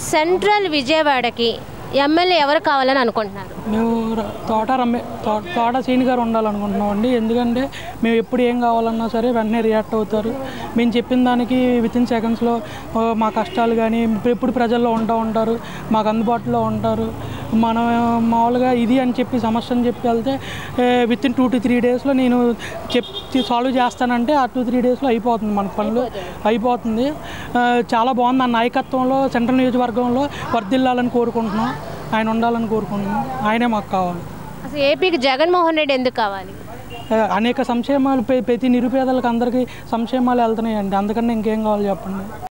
central విజయవాడకి MLA ఎవరు కావాలని అనుకుంటున్నారు మేము ర- తోట రమ్మే తో- తోట సీని గారు ఉండాలనుకుంటున్నాం అండి ఎందుకంటే మేము ఎప్పుడు ఏం కావాలన్నా సరే వెంటనే రియాక్ట్ అవుతారు మేము చెప్పిన దానికి విత్ ఇన్ సెకండ్స్లో మా కష్టాలు కానీ ఎప్పుడు ప్రజల్లో ఉంటూ ఉంటారు మాకు అందుబాటులో ఉంటారు మనం మామూలుగా ఇది అని చెప్పి సమస్యని చెప్పి వెళ్తే within two to three డేస్లో నేను చెప్పి సాల్వ్ చేస్తానంటే ఆ టూ త్రీ డేస్లో అయిపోతుంది మన పనులు అయిపోతుంది ఆ, చాలా బాగుంది ఆ నాయకత్వంలో సెంట్రల్ నియోజకవర్గంలో వర్ధిల్లాలని కోరుకుంటున్నాం ఆయన ఉండాలని కోరుకుంటున్నాం ఆయనే మాకు కావాలి అసలు ఏపీకి జగన్మోహన్ రెడ్డి ఎందుకు కావాలి ఆ, అనేక సంక్షేమాలు ప్ర- ప్రతి నిరుపేదలకు అందరికీ సంక్షేమాలు వెళ్తున్నాయండి అందుకని ఇంకేం కావాలి చెప్పండి